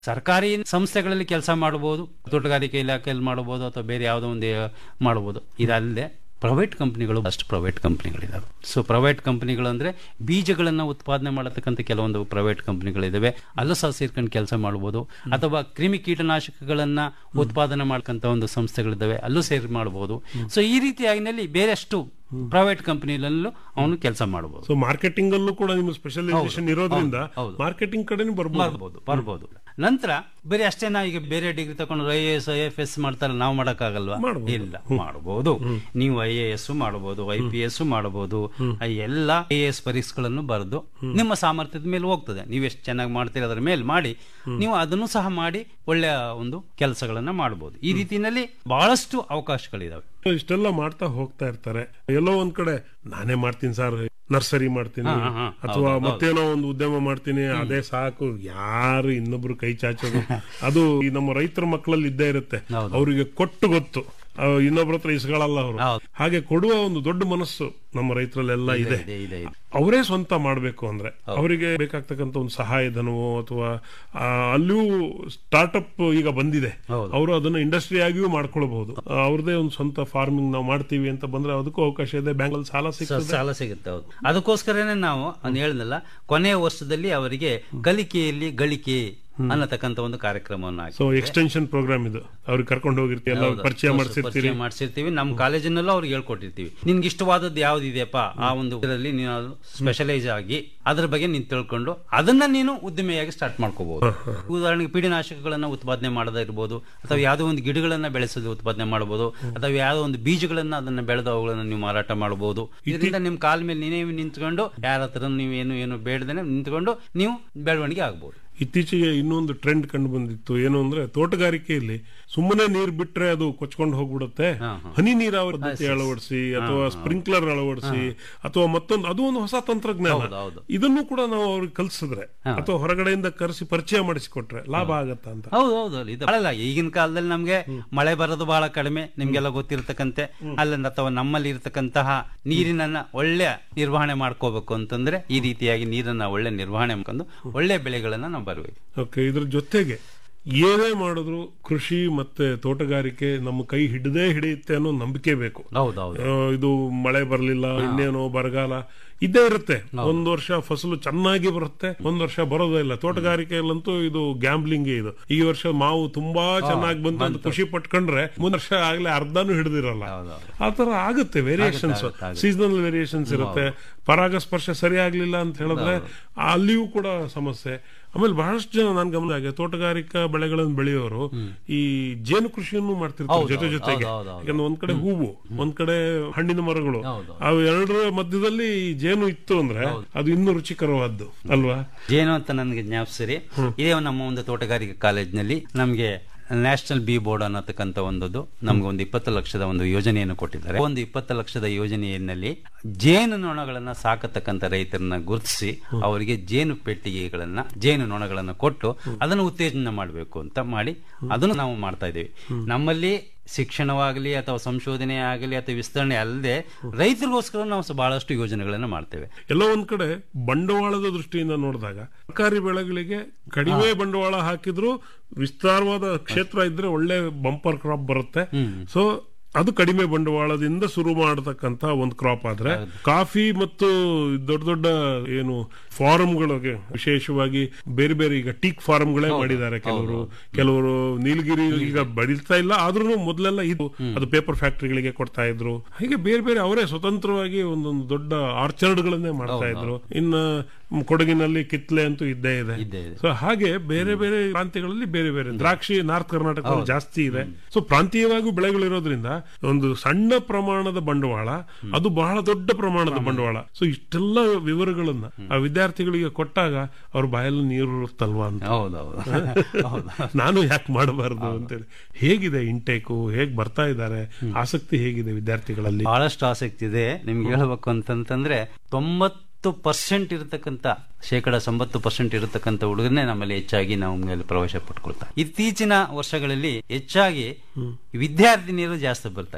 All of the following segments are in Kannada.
ಸರ್ಕಾರಿ ಸಂಸ್ಥೆಗಳಲ್ಲಿ ಕೆಲಸ ಮಾಡಬಹುದು ತೋಟಗಾರಿಕೆ ಇಲಾಖೆಯಲ್ಲಿ ಮಾಡಬಹುದು ಅಥವಾ ಬೇರೆ ಯಾವುದೋ ಒಂದು ಮಾಡಬಹುದು ಇದಲ್ಲದೆ ಪ್ರೈವೇಟ್ ಕಂಪ್ನಿಗಳು ಅಷ್ಟು ಪ್ರೈವೇಟ್ ಕಂಪ್ನಿಗಳಿದಾವೆ ಸೊ ಪ್ರೈವೇಟ್ ಕಂಪ್ನಿಗಳು ಅಂದ್ರೆ ಬೀಜಗಳನ್ನು ಉತ್ಪಾದನೆ ಮಾಡತಕ್ಕಂಥ ಕೆಲವೊಂದು ಪ್ರೈವೇಟ್ ಕಂಪ್ನಿಗಳಿದಾವೆ ಅಲ್ಲೂ ಸಹ ಸೇರ್ಕೊಂಡು ಕೆಲಸ ಮಾಡಬಹುದು ಅಥವಾ ಕ್ರಿಮಿ ಕೀಟನಾಶಕಗಳನ್ನ ಉತ್ಪಾದನೆ ಮಾಡ್ಕಂತ ಒಂದು ಸಂಸ್ಥೆಗಳಿದಾವೆ ಅಲ್ಲೂ ಸೇರಿ ಮಾಡಬಹುದು ಸೊ ಈ ರೀತಿಯಾಗಿನಲ್ಲಿ ಬೇರೆಷ್ಟು ಪ್ರೈವೇಟ್ ಕಂಪನಿಲಲ್ಲೂ ಅವನು ಕೆಲಸ ಮಾಡಬಹುದು ಸೊ ಮಾರ್ಕೆಟಿಂಗ್ ಅಲ್ಲೂ ಕೂಡ ನಿಮ್ಮ ಸ್ಪೆಷಲೈಸೇಷನ್ ಹೌದು, ಇರೋದ್ರಿಂದ ಹೌದು, ಹೌದು. ಮಾರ್ಕೆಟಿಂಗ್ ಕಡೆನೂ ಬರ್ಬೋದು ಬರ್ಬೋದು ಬರ್ಬೋದು ನಂತರ ಬೇರೆ ಅಷ್ಟೇನಾ ಈಗ ಬೇರೆ ಡಿಗ್ರಿ ತಗೊಂಡು I A S I F S ಮಾಡ್ತಾರೆ ನಾವು ಮಾಡಕ್ಕಾಗಲ್ವಾ ಮಾಡ್ಬೋದು. ಇಲ್ಲ ಮಾಡಬಹುದು ನೀವು ಐ ಎ ಎಸ್ ಮಾಡಬಹುದು ಐ ಪಿ ಎಸ್ ಮಾಡಬಹುದು ಎಲ್ಲ ಐ ಎ ಎಸ್ ಪರೀಕ್ಷೆಗಳನ್ನು ಬರೆದು ನಿಮ್ಮ ಸಾಮರ್ಥ್ಯದ ಮೇಲೆ ಹೋಗ್ತದೆ ನೀವು ಎಷ್ಟು ಚೆನ್ನಾಗಿ ಮಾಡ್ತೀರಿ ಅದರ ಮೇಲೆ ಮಾಡಿ ನೀವು ಅದನ್ನು ಸಹ ಮಾಡಿ ಒಳ್ಳೆಯ ಒಂದು ಕೆಲಸಗಳನ್ನ ಮಾಡಬಹುದು ಈ ರೀತಿಯಲ್ಲಿ ಬಹಳಷ್ಟು ಅವಕಾಶಗಳಿದಾವೆ ಇಷ್ಟೆಲ್ಲ ಮಾಡ್ತಾ ಹೋಗ್ತಾ ಇರ್ತಾರೆ ಎಲ್ಲೋ ಒಂದ್ ಕಡೆ ನಾನೇ ಮಾಡ್ತೀನಿ ಸರ್ ನರ್ಸರಿ ಮಾಡ್ತೀನಿ ಹಾ, ಹಾ, ಹಾ. ಅಥವಾ ಹೌದು, ಮತ್ತೇನೋ ಒಂದು ಉದ್ಯಮ ಮಾಡ್ತೀನಿ ಅದೇ ಸಾಕು ಯಾರು ಇನ್ನೊಬ್ರು ಕೈ ಚಾಚೋದು ಅದು ಈ ನಮ್ಮ ರೈತರ ಮಕ್ಕಳಲ್ಲಿ ಇದ್ದೇ ಇರುತ್ತೆ ಹೌದು. ಅವರಿಗೆ ಕೊಟ್ಟು ಗೊತ್ತು ಆ, ಇನ್ನೊಬ್ರ ಹತ್ರ ಇಸ್ಗಳಲ್ಲ ಅವರು ಹೌದು. ಹಾಗೆ ಕೊಡುವ ಒಂದು ದೊಡ್ಡ ಮನಸ್ಸು ನಮ್ಮ ರೈತರಲ್ಲೆಲ್ಲ ಇದೆ ಇದೆ ಇದೆ ಇದೆ ಅವರೇ ಸ್ವಂತ ಮಾಡಬೇಕು ಅಂದ್ರೆ ಅವರಿಗೆ ಬೇಕಾಗ್ತಕ್ಕಂಥ ಒಂದು ಸಹಾಯಧನವೋ ಅಥವಾ ಆ, ಅಲ್ಲಿಯೂ ಸ್ಟಾರ್ಟ್ಅಪ್ ಈಗ ಬಂದಿದೆ ಹೌದು. ಅವರು ಅದನ್ನ ಇಂಡಸ್ಟ್ರಿ ಆಗಿಯೂ ಮಾಡ್ಕೊಳ್ಬಹುದು ಅವ್ರದೇ ಒಂದು ಸ್ವಂತ ಫಾರ್ಮಿಂಗ್ ನಾವು ಮಾಡ್ತೀವಿ ಅಂತ ಬಂದ್ರೆ ಅದಕ್ಕೂ ಅವಕಾಶ ಇದೆ ಬ್ಯಾಂಕಲ್ಲಿ ಸಾಲ ಸ- ಸಿಗ್ತದೆ ಸಾಲ ಸಿಗುತ್ತೆ ಹೌದು ಅದಕ್ಕೋಸ್ಕರನೇ ನಾವು ಅನ್ ಹೇಳಿದ್ನಲ್ಲ ಕೊನೆಯ ವರ್ಷದಲ್ಲಿ ಅವರಿಗೆ ಕಲಿಕೆಯಲ್ಲಿ ಗಳಿಕೆ ಅನ್ನತಕ್ಕಂತ ಒಂದು ಕಾರ್ಯಕ್ರಮವನ್ನು ಹಾಕಿ ಸೊ ಎಕ್ಸ್ಟೆನ್ಷನ್ ಪ್ರೋಗ್ರಾಮ್ ಇದು ಅವ್ರಿಗೆ ಕರ್ಕೊಂಡು ಹೋಗಿರ್ತೀವಿ ಎಲ್ಲ ಹೌದು. ಪರಿಚಯ ಮಾಡಿಸಿರ್ತೀರಿ ಪರಿಚಯ ಮಾಡಿಸಿರ್ತೀವಿ ನಮ್ಮ ಕಾಲೇಜಿನಲ್ಲೂ ಅವ್ರಿಗೆ ಹೇಳ್ಕೊಟ್ಟಿರ್ತೀವಿ ನಿನ್ಗೆ ಇಷ್ಟವಾದದ್ದು ಯಾವ್ದಿದೆಯಪ್ಪ ಆ ಒಂದು ಇದರಲ್ಲಿ ನೀನು ಸ್ಪೆಷಲೈಸ್ ಆಗಿ ಅದ್ರ ಬಗ್ಗೆ ನೀನು ತಿಳ್ಕೊಂಡು ಅದನ್ನ ನೀನು ಉದ್ದಿಮೆಯಾಗಿ ಸ್ಟಾರ್ಟ್ ಮಾಡ್ಕೋಬಹುದು ಉದಾಹರಣೆಗೆ ಪೀಡಿನಾಶಕಗಳನ್ನ ಉತ್ಪಾದನೆ ಮಾಡೋದೇ ಇರ್ಬೋದು ಅಥವಾ ಯಾವುದೋ ಒಂದು ಗಿಡಗಳನ್ನ ಬೆಳೆಸೋದು ಉತ್ಪಾದನೆ ಮಾಡಬಹುದು ಅಥವಾ ಯಾವುದೋ ಒಂದು ಬೀಜಗಳನ್ನ ಅದನ್ನ ಬೆಳೆದು ಅವುಗಳನ್ನ ನೀವು ಮಾರಾಟ ಮಾಡಬಹುದು ಇದರಿಂದ ನಿಮ್ ಕಾಲ ಮೇಲೆ ನೀವೇ ನಿಂತ್ಕೊಂಡು ಯಾರ ಹತ್ರ ನೀವೇನು ಏನು ಬೇಡದೇನೆ ನಿಂತ್ಕೊಂಡು ನೀವು ಬೆಳವಣಿಗೆ ಆಗ್ಬಹುದು ಇತ್ತೀಚೆಗೆ ಇನ್ನೊಂದು ಟ್ರೆಂಡ್ ಕಂಡು ಬಂದಿತ್ತು ಏನು ಅಂದ್ರೆ ತೋಟಗಾರಿಕೆಯಲ್ಲಿ ಸುಮ್ಮನೆ ನೀರ್ ಬಿಟ್ರೆ ಅದು ಕೊಚ್ಕೊಂಡು ಹೋಗ್ಬಿಡುತ್ತೆ ಹಾ, ಹಾ. ಹನಿ ನೀರಾವರಿ ಪದ್ಧತಿ ಅಳವಡಿಸಿ ಅಥವಾ ಸ್ಪ್ರಿಂಕ್ಲರ್ ಅಳವಡಿಸಿ ಅಥವಾ ಮತ್ತೊಂದು ಅದು ಒಂದು ಹೊಸ ತಂತ್ರಜ್ಞಾನ ಹೌದು, ಹೌದು. ಇದನ್ನು ಕೂಡ ನಾವು ಅವ್ರಿಗೆ ಕಲ್ಸಿದ್ರೆ ಹಾ. ಅಥವಾ ಹೊರಗಡೆಯಿಂದ ಕರೆಸಿ ಪರಿಚಯ ಮಾಡಿಸಿಕೊಟ್ರೆ ಲಾಭ ಆಗತ್ತ ಅಂತ ಹೌದು ಹೌದು ಇದು ಅಲ್ಲ ಈಗಿನ ಕಾಲದಲ್ಲಿ ನಮ್ಗೆ ಮಳೆ ಬರೋದು ಬಹಳ ಕಡಿಮೆ ನಿಮ್ಗೆಲ್ಲ ಗೊತ್ತಿರತಕ್ಕಂತೆ ಅಲ್ಲಿಂದ ಅಥವಾ ನಮ್ಮಲ್ಲಿ ಇರತಕ್ಕಂತಹ ನೀರಿನ ಒಳ್ಳೆ ನಿರ್ವಹಣೆ ಮಾಡ್ಕೋಬೇಕು ಅಂತಂದ್ರೆ ಈ ರೀತಿಯಾಗಿ ನೀರನ್ನ ಒಳ್ಳೆ ನಿರ್ವಹಣೆ ಮಾಡ್ಕೊಂಡು ಒಳ್ಳೆ ಬೆಳೆಗಳನ್ನ ನಾವು ಬರಬೇಕು ಓಕೆ ಇದ್ರ ಜೊತೆಗೆ ಏನೇ ಮಾಡಿದ್ರು ಕೃಷಿ ಮತ್ತೆ ತೋಟಗಾರಿಕೆ ನಮ್ಮ ಕೈ ಹಿಡದೇ ಹಿಡಿಯುತ್ತೆ ಅನ್ನೋ ನಂಬಿಕೆ ಬೇಕು ಹೌದೌದು ಆ, ಇದು ಮಳೆ ಬರಲಿಲ್ಲ ಇನ್ನೇನೋ ಬರಗಾಲ ಇದ್ದೇ ಇರುತ್ತೆ ಒಂದ್ ವರ್ಷ ಫಸಲು ಚೆನ್ನಾಗಿ ಬರುತ್ತೆ ಒಂದ್ ವರ್ಷ ಬರೋದೇ ಇಲ್ಲ ತೋಟಗಾರಿಕೆಯಲ್ಲಂತೂ ಇದು ಗ್ಯಾಂಬ್ಲಿಂಗ್ ಇದು ಈ ವರ್ಷ ಮಾವು ತುಂಬಾ ಚೆನ್ನಾಗಿ ಬಂತು ಅಂತ ಖುಷಿ ಪಟ್ಕೊಂಡ್ರೆ ಮುಂದ್ ವರ್ಷ ಆಗ್ಲೇ ಅರ್ಧನೂ ಹಿಡಿದಿರಲ್ಲ ಹೌದೌದು. ಆ ತರ ಆಗುತ್ತೆ ವೇರಿಯೇಷನ್ಸ್ ಆಗುತ್ತೆ, ಆಗುತ್ತೆ. ಸೀಸನಲ್ ವೇರಿಯೇಷನ್ಸ್ ಇರುತ್ತೆ ಪರಾಗಸ್ಪರ್ಶ ಸರಿ ಆಗ್ಲಿಲ್ಲ ಅಂತ ಹೇಳಿದ್ರೆ ಅಲ್ಲಿಯೂ ಕೂಡ ಸಮಸ್ಯೆ ಆಮೇಲೆ ಬಹಳಷ್ಟು ಜನ ನಾನು ಗಮನ ಆಗಿದೆ ತೋಟಗಾರಿಕಾ ಬೆಳೆಗಳನ್ನು ಬೆಳೆಯೋರು ಈ ಜೇನು ಕೃಷಿಯನ್ನು ಮಾಡ್ತಿರ್ತಾರೆ ಹೌದು, ಜೊತೆ ಹೌದು, ಜೊತೆಗೆ ಹೌದು, ಹೌದು, ಹೌದು. ಯಾಕಂದ್ರೆ ಒಂದ್ ಕಡೆ ಹೂವು ಒಂದ್ ಕಡೆ ಹಣ್ಣಿನ ಮರಗಳು ಹೌದು. ಅವು ಎರಡರ ಮಧ್ಯದಲ್ಲಿ ಈ ಜೇನು ಇತ್ತು ಅಂದ್ರೆ ಅದು ಇನ್ನೂ ರುಚಿಕರವಾದ್ದು ಅಲ್ವಾ ಜೇನು ಅಂತ ನನಗೆ ಜ್ಞಾಪಿಸಿರಿ ಇದೇ ನಮ್ಮ ಒಂದು ತೋಟಗಾರಿಕೆ ಕಾಲೇಜಿನಲ್ಲಿ ನಮಗೆ ನ್ಯಾಷನಲ್ ಬಿ ಬೋರ್ಡ್ ಅನ್ನತಕ್ಕಂಥ ಒಂದದ್ದು ನಮ್ಗೆ ಒಂದು ಇಪ್ಪತ್ತು ಲಕ್ಷದ ಒಂದು ಯೋಜನೆಯನ್ನು ಕೊಟ್ಟಿದ್ದಾರೆ ಒಂದು ಇಪ್ಪತ್ತು ಲಕ್ಷದ ಯೋಜನೆಯಲ್ಲಿ ಜೇನು ನೊಣಗಳನ್ನ ಸಾಕತಕ್ಕಂಥ ರೈತರನ್ನ ಗುರುತಿಸಿ ಅವರಿಗೆ ಜೇನು ಪೆಟ್ಟಿಗೆಗಳನ್ನ ಜೇನು ನೊಣಗಳನ್ನ ಕೊಟ್ಟು ಅದನ್ನು ಉತ್ತೇಜನ ಮಾಡಬೇಕು ಅಂತ ಮಾಡಿ ಅದನ್ನು ನಾವು ಮಾಡ್ತಾ ಇದ್ದೀವಿ ನಮ್ಮಲ್ಲಿ ಶಿಕ್ಷಣವಾಗಲಿ ಅಥವಾ ಸಂಶೋಧನೆ ಆಗಲಿ ಅಥವಾ ವಿಸ್ತರಣೆ ಅಲ್ಲದೆ ರೈತರಿಗೋಸ್ಕರ ನಾವು ಸ- ಬಹಳಷ್ಟು ಯೋಜನೆಗಳನ್ನು ಮಾಡ್ತೇವೆ ಎಲ್ಲೋ ಒಂದ್ ಕಡೆ ಬಂಡವಾಳದ ದೃಷ್ಟಿಯಿಂದ ನೋಡಿದಾಗ ತರಕಾರಿ ಬೆಳೆಗಳಿಗೆ ಕಡಿಮೆ ಬಂಡವಾಳ ಹಾಕಿದ್ರು ವಿಸ್ತಾರವಾದ ಕ್ಷೇತ್ರ ಇದ್ರೆ ಒಳ್ಳೆ ಬಂಪರ್ ಕ್ರಾಪ್ ಬರುತ್ತೆ ಸೊ ಅದು ಕಡಿಮೆ ಬಂಡವಾಳದಿಂದ ಶುರು ಮಾಡತಕ್ಕಂತ ಒಂದು ಕ್ರಾಪ್ ಆದ್ರೆ ಕಾಫಿ ಮತ್ತು ದೊಡ್ಡ ದೊಡ್ಡ ಏನು ಫಾರ್ಮ್ಗಳಿಗೆ ವಿಶೇಷವಾಗಿ ಬೇರೆ ಬೇರೆ ಈಗ ಟೀಕ್ ಫಾರ್ಮ್ಗಳೇ ಮಾಡಿದ್ದಾರೆ ಕೆಲವರು ಕೆಲವರು ನೀಲಗಿರಿ ಈಗ ಬೆಳೀತಾ ಇಲ್ಲ ಆದ್ರೂ ಮೊದಲೆಲ್ಲ ಇದು ಅದು ಪೇಪರ್ ಫ್ಯಾಕ್ಟರಿಗಳಿಗೆ ಕೊಡ್ತಾ ಇದ್ರು ಹೀಗೆ ಬೇರೆ ಬೇರೆ ಅವರೇ ಸ್ವತಂತ್ರವಾಗಿ ಒಂದೊಂದು ದೊಡ್ಡ ಆರ್ಚರ್ಡ್ಗಳನ್ನೇ ಮಾಡ್ತಾ ಇದ್ರು ಇನ್ನ ಮ್, ಕೊಡಗಿನಲ್ಲಿ ಕಿತ್ಲೆ ಅಂತೂ ಇದ್ದೇ ಇದೆ ಇದ್ದೇ ಇದೆ. ಸೊ ಹಾಗೆ ಬೇರೆ ಬೇರೆ ಪ್ರಾಂತ್ಯಗಳಲ್ಲಿ ಬೇರೆ ಬೇರೆ ದ್ರಾಕ್ಷಿ ನಾರ್ತ್ ಕರ್ನಾಟಕದಲ್ಲಿ ಜಾಸ್ತಿ ಇದೆ ಸೊ ಪ್ರಾಂತೀಯವಾಗಿ ಬೆಳೆಗಳಿರೋದ್ರಿಂದ ಒಂದು ಸಣ್ಣ ಪ್ರಮಾಣದ ಬಂಡವಾಳ ಅದು ಬಹಳ ದೊಡ್ಡ ಪ್ರಮಾಣದ ಬಂಡವಾಳ ಸೊ ಇಷ್ಟೆಲ್ಲ ವಿವರಗಳನ್ನ ಆ ವಿದ್ಯಾರ್ಥಿಗಳಿಗೆ ಕೊಟ್ಟಾಗ ಅವ್ರ ಬಾಯಲ್ಲಿ ನೀರು ಇರುತ್ತಲ್ವಾ ಅಂತ ಹೌದೌದು ಹೌದು ನಾನು ಯಾಕೆ ಮಾಡಬಾರ್ದು ಅಂತೇಳಿ ಹೇಗಿದೆ ಇಂಟೇಕು ಹೇಗ್ ಬರ್ತಾ ಇದ್ದಾರೆ ಆಸಕ್ತಿ ಹೇಗಿದೆ ವಿದ್ಯಾರ್ಥಿಗಳಲ್ಲಿ ಬಹಳಷ್ಟು ಆಸಕ್ತಿ ಇದೆ ನಿಮ್ಗೆ ಹೇಳ್ಬೇಕು ಅಂತಂತಂದ್ರೆ ತೊಂಬತ್ತು ಪರ್ಸೆಂಟ್ ಇರತಕ್ಕಂತ ಶೇಕಡ ತೊಂಬತ್ತು ಪರ್ಸೆಂಟ್ ಇರತಕ್ಕಂತ ಹುಡುಗರನ್ನೇ ನಮ್ಮಲ್ಲಿ ಹೆಚ್ಚಾಗಿ ನಾವು ಮೇಲೆ ಪ್ರವೇಶ ಪಡ್ಕೊಳ್ತಾ ಇತ್ತೀಚಿನ ವರ್ಷಗಳಲ್ಲಿ ಹೆಚ್ಚಾಗಿ ವಿದ್ಯಾರ್ಥಿನಿಯರು ಜಾಸ್ತಿ ಬರ್ತಾ ಇದೆ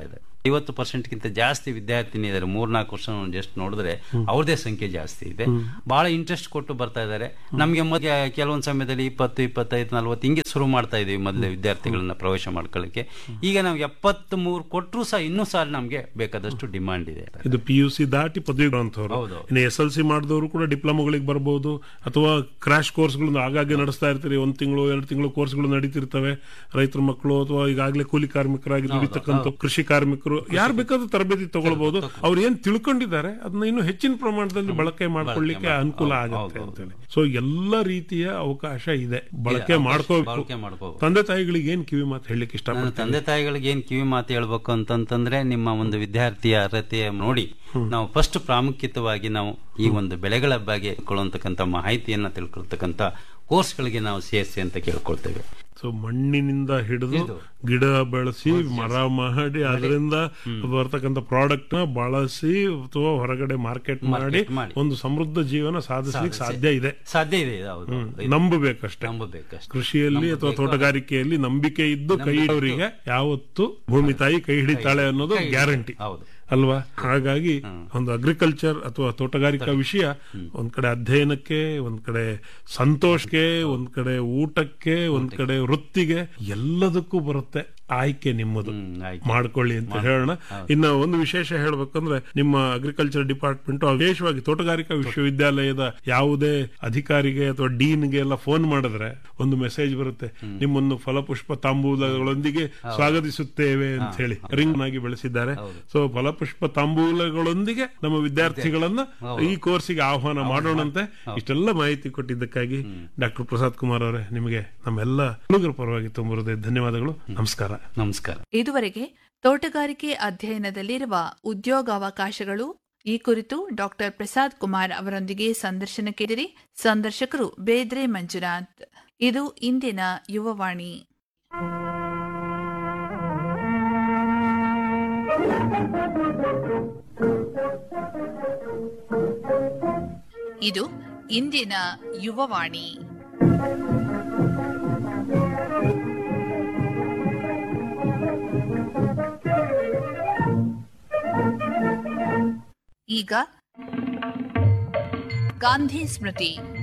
ಐವತ್ತು ಪರ್ಸೆಂಟ್ಗಿಂತ ಜಾಸ್ತಿ ವಿದ್ಯಾರ್ಥಿನಿ ಇದ್ದಾರೆ ಮೂರ್ನಾಲ್ಕು ವರ್ಷ ಜಸ್ಟ್ ನೋಡಿದ್ರೆ ಅವ್ರದೇ ಸಂಖ್ಯೆ ಜಾಸ್ತಿ ಇದೆ ಬಹಳ ಇಂಟ್ರೆಸ್ಟ್ ಕೊಟ್ಟು ಬರ್ತಾ ಇದ್ದಾರೆ ನಮಗೆ ಮೊದಲು ಕೆಲವೊಂದು ಸಮಯದಲ್ಲಿ ಇಪ್ಪತ್ತು ಇಪ್ಪತ್ತೈದು ನಲ್ವತ್ತು ಹಿಂಗೆ ಶುರು ಮಾಡ್ತಾ ಇದೀವಿ ಮೊದಲೇ ವಿದ್ಯಾರ್ಥಿಗಳನ್ನ ಪ್ರವೇಶ ಮಾಡ್ಕೊಳ್ಳಿಕ್ಕೆ ಈಗ ನಾವು ಎಪ್ಪತ್ತ್ ಮೂರು ಕೊಟ್ಟರು ಸಹ ಇನ್ನೂ ಸಹ ನಮಗೆ ಬೇಕಾದಷ್ಟು ಡಿಮಾಂಡ್ ಇದೆ ಇದು ಪಿ ಯು ಸಿ ದಾಟಿ ಪದವಿ ಅಂತವ್ರು ಹೌದು. ಇನ್ನು ಎಸ್ ಎಲ್ ಸಿ ಮಾಡಿದವರು ಕೂಡ ಡಿಪ್ಲೊಮಾಗಳಿಗೆ ಬರಬಹುದು ಅಥವಾ ಕ್ರಾಶ್ ಕೋರ್ಸ್ಗಳನ್ನು ಆಗಾಗ್ಗೆ ನಡೆಸ್ತಾ ಇರ್ತೀರಿ ಒಂದ್ ತಿಂಗಳು ಎರಡು ತಿಂಗಳು ಕೋರ್ಸ್ಗಳು ನಡೀತಿರ್ತವೆ ರೈತರ ಮಕ್ಕಳು ಅಥವಾ ಈಗಾಗಲೇ ಕೂಲಿ ಕಾರ್ಮಿಕರಾಗಿ ದುಡಿತಕ್ಕಂಥ ಕೃಷಿ ಕಾರ್ಮಿಕರು ಯಾರು ಬೇಕಾದ್ರೂ ತರಬೇತಿ ತಗೊಳ್ಬಹುದು ಅವ್ರು ಏನ್ ತಿಳ್ಕೊಂಡಿದ್ದಾರೆ ಅದನ್ನ ಇನ್ನು ಹೆಚ್ಚಿನ ಪ್ರಮಾಣದಲ್ಲಿ ಬಳಕೆ ಮಾಡ್ಕೊಳ್ಳಿಕ್ಕೆ ಅನುಕೂಲ ಆಗುತ್ತೆ ಅಂತೇಳಿ ಸೊ ಎಲ್ಲ ರೀತಿಯ ಅವಕಾಶ ಇದೆ ಬಳಕೆ ಮಾಡ್ಕೋಬೇಕು ಬಳಕೆ ಮಾಡ್ಕೋಬೇಕು ತಂದೆ ತಾಯಿಗಳಿಗೆ ಏನ್ ಕಿವಿ ಮಾತು ಹೇಳಲಿಕ್ಕೆ ನಾನು ಇಷ್ಟಪಡ್ತೀನಿ ತಂದೆ ತಾಯಿಗಳಿಗೆ ಏನ್ ಕಿವಿ ಮಾತು ಹೇಳ್ಬೇಕು ಅಂತಂತಂದ್ರೆ ನಿಮ್ಮ ಒಂದು ವಿದ್ಯಾರ್ಥಿಯ ಅರ್ಹತೆಯ ನೋಡಿ ನಾವು ಫಸ್ಟ್ ಪ್ರಾಮುಖ್ಯತವಾಗಿ ನಾವು ಈ ಒಂದು ಬೆಳೆಗಳ ಬಗ್ಗೆ ಕೊಡುವಂತಕ್ಕಂಥ ಮಾಹಿತಿಯನ್ನ ತಿಳ್ಕೊಳ್ತಕ್ಕಂಥ ಕೋರ್ಸ್ಗಳಿಗೆ ನಾವು ಸೇರಿಸಿ ಅಂತ ಕೇಳ್ಕೊಳ್ತೇವೆ ಸೊ ಮಣ್ಣಿನಿಂದ ಹಿಡಿದು ಗಿಡ ಬೆಳೆಸಿ ಮರ ಮಾಡಿ ಅದರಿಂದ ಬರ್ತಕ್ಕಂಥ ಪ್ರಾಡಕ್ಟ್ ನ ಬಳಸಿ ಅಥವಾ ಹೊರಗಡೆ ಮಾರ್ಕೆಟ್ ಮಾಡಿ ಮಾಡಿ. ಒಂದು ಸಮೃದ್ಧ ಜೀವನ ಸಾಧಿಸ್ಲಿಕ್ಕೆ ಸಾಧ್ಯ ಇದೆ ಸಾಧ್ಯ ಇದೆ ಇದು ಹೌದು ನಂಬಬೇಕಷ್ಟೇ ನಂಬಬೇಕಷ್ಟೇ ಕೃಷಿಯಲ್ಲಿ ಅಥವಾ ತೋಟಗಾರಿಕೆಯಲ್ಲಿ ನಂಬಿಕೆ ಇದ್ದು ಕೈ ಹಿಡಿಯೋರಿಗೆ ಯಾವತ್ತು ಭೂಮಿ ತಾಯಿ ಕೈ ಹಿಡಿತಾಳೆ ಅನ್ನೋದು ಗ್ಯಾರಂಟಿ ಹೌದು ಅಲ್ವಾ ಹಾಗಾಗಿ ಒಂದು ಅಗ್ರಿಕಲ್ಚರ್ ಅಥವಾ ತೋಟಗಾರಿಕಾ ವಿಷಯ ಒಂದ್ ಕಡೆ ಅಧ್ಯಯನಕ್ಕೆ ಒಂದ್ ಕಡೆ ಸಂತೋಷಕ್ಕೆ ಒಂದ್ ಕಡೆ ಊಟಕ್ಕೆ ಒಂದ್ ಕಡೆ ವೃತ್ತಿಗೆ ಎಲ್ಲದಕ್ಕೂ ಬರುತ್ತೆ ಆಯ್ಕೆ ನಿಮ್ಮದು ಹ್ಮ್, ಆಯ್ಕೆ. ಮಾಡ್ಕೊಳ್ಳಿ ಅಂತ ಹೇಳೋಣ ಇನ್ನ ಒಂದು ವಿಶೇಷ ಹೇಳ್ಬೇಕಂದ್ರೆ ನಿಮ್ಮ ಅಗ್ರಿಕಲ್ಚರ್ ಡಿಪಾರ್ಟ್ಮೆಂಟ್ ವಿಶೇಷವಾಗಿ ತೋಟಗಾರಿಕಾ ವಿಶ್ವವಿದ್ಯಾಲಯದ ಯಾವುದೇ ಅಧಿಕಾರಿಗೆ ಅಥವಾ ಡೀನ್ಗೆ ಎಲ್ಲ ಫೋನ್ ಮಾಡಿದ್ರೆ ಒಂದು ಮೆಸೇಜ್ ಬರುತ್ತೆ ನಿಮ್ಮನ್ನು ಫಲಪುಷ್ಪ ತಾಂಬೂಲಗಳೊಂದಿಗೆ ಸ್ವಾಗತಿಸುತ್ತೇವೆ ಅಂತ ಹೇಳಿ ರಿಂಗ್ ಆಗಿ ಬೆಳೆಸಿದ್ದಾರೆ ಸೊ ಫಲಪುಷ್ಪ ತಾಂಬೂಲಗಳೊಂದಿಗೆ ನಮ್ಮ ವಿದ್ಯಾರ್ಥಿಗಳನ್ನ ಈ ಕೋರ್ಸಿಗೆ ಆಹ್ವಾನ ಮಾಡೋಣಂತೆ ಇಷ್ಟೆಲ್ಲ ಮಾಹಿತಿ ಕೊಟ್ಟಿದ್ದಕ್ಕಾಗಿ ಡಾಕ್ಟರ್ ಪ್ರಸಾದ್ ಕುಮಾರ್ ಅವರೇ ನಿಮಗೆ ನಮ್ಮೆಲ್ಲ ಹುಡುಗರ ಪರವಾಗಿ ತುಂಬ ಹೃದಯ ಧನ್ಯವಾದಗಳು ನಮಸ್ಕಾರ ನಮಸ್ಕಾರ ಇದುವರೆಗೆ ತೋಟಗಾರಿಕೆ ಅಧ್ಯಯನದಲ್ಲಿರುವ ಉದ್ಯೋಗಾವಕಾಶಗಳು ಈ ಕುರಿತು ಡಾಕ್ಟರ್ ಪ್ರಸಾದ್ ಕುಮಾರ್ ಅವರೊಂದಿಗೆ ಸಂದರ್ಶನ ಕೇಳಿರಿ ಸಂದರ್ಶಕರು ಬೇದ್ರೆ ಮಂಜುನಾಥ್ ಇದು ಇಂದಿನ ಯುವವಾಣಿ ಇದು ಇಂದಿನ ಯುವವಾಣಿ ಈಗ ಗಾಂಧಿ ಸ್ಮೃತಿ